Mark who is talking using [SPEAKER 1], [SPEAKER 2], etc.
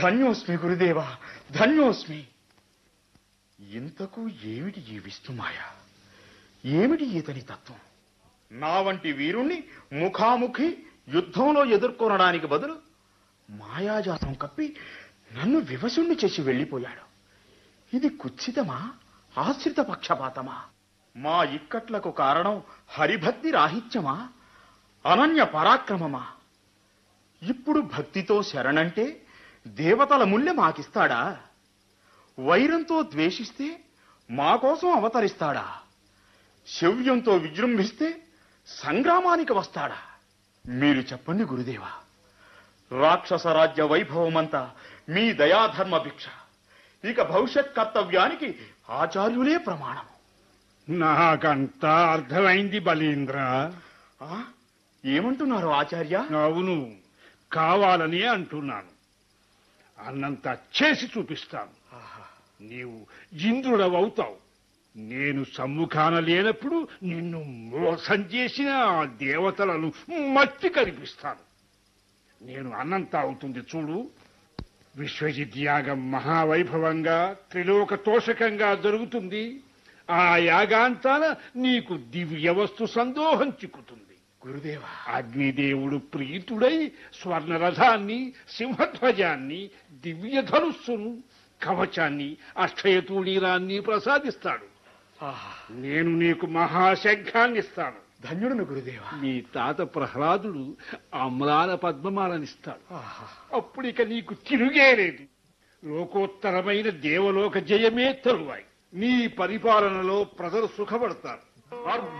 [SPEAKER 1] ధన్యోస్మి గురుదేవా ధన్యోస్మి ఇంతకు ఏమిటి ఈ విష్ణుమాయ ఏమిటి ఇతని తత్వం నా వంటి వీరుణ్ణి ముఖాముఖి యుద్ధంలో ఎదుర్కొనడానికి బదులు మాయాజాలం కప్పి నన్ను వివశుణ్ణి చేసి వెళ్ళిపోయాడు ఇది కుత్సితమా ఆశ్రిత పక్షపాతమా మా ఇక్కట్లకు కారణం హరిభక్తి రాహిత్యమా అనన్య పరాక్రమమా ఇప్పుడు భక్తితో శరణంటే దేవతల ముల్లె మాకిస్తాడా వైరంతో ద్వేషిస్తే మా కోసం అవతరిస్తాడా శౌర్యంతో విజృంభిస్తే సంగ్రామానికి వస్తాడా మీరు చెప్పండి గురుదేవా రాక్షస రాజ్య వైభవమంతా మీ దయాధర్మ భిక్ష ఇక భవిష్యత్ కర్తవ్యానికి ఆచార్యులే ప్రమాణం
[SPEAKER 2] నాకంతా అర్థమైంది బలీంద్ర
[SPEAKER 1] ఆ? ఏమంటున్నారు ఆచార్య
[SPEAKER 2] అవును కావాలని అంటున్నాను అన్నంత చేసి చూపిస్తాను
[SPEAKER 1] ఆహా.
[SPEAKER 2] నీవు ఇంద్రుడవవుతావు నేను సమ్ముఖాన లేనప్పుడు నిన్ను మోసం చేసిన ఆ దేవతలను మట్టి కనిపిస్తాను నేను అన్నంత అవుతుంది చూడు విశ్వజిత్ యాగం మహావైభవంగా త్రిలోక తోషకంగా జరుగుతుంది ఆ యాగాంతాన నీకు దివ్య వస్తు సందోహం చిక్కుతుంది
[SPEAKER 1] గురుదేవా
[SPEAKER 2] అగ్నిదేవుడు ప్రీతుడై స్వర్ణరథాన్ని సింహధ్వజాన్ని దివ్య ధనుస్సును కవచాన్ని అక్షయతూణీరాన్ని ప్రసాదిస్తాడు
[SPEAKER 1] ఆహా.
[SPEAKER 2] నేను నీకు మహాశంఖాన్ని ఇస్తాను
[SPEAKER 1] ధన్యుడును గురుదేవా
[SPEAKER 2] నీ తాత ప్రహ్లాదుడు అమ్లాల పద్మమాలనిస్తాడు
[SPEAKER 1] ఆహా.
[SPEAKER 2] అప్పుడిక నీకు తిరుగే లేదు లోకోత్తరమైన దేవలోక జయమే తరువాయి నీ పరిపాలనలో ప్రజలు సుఖపడతారు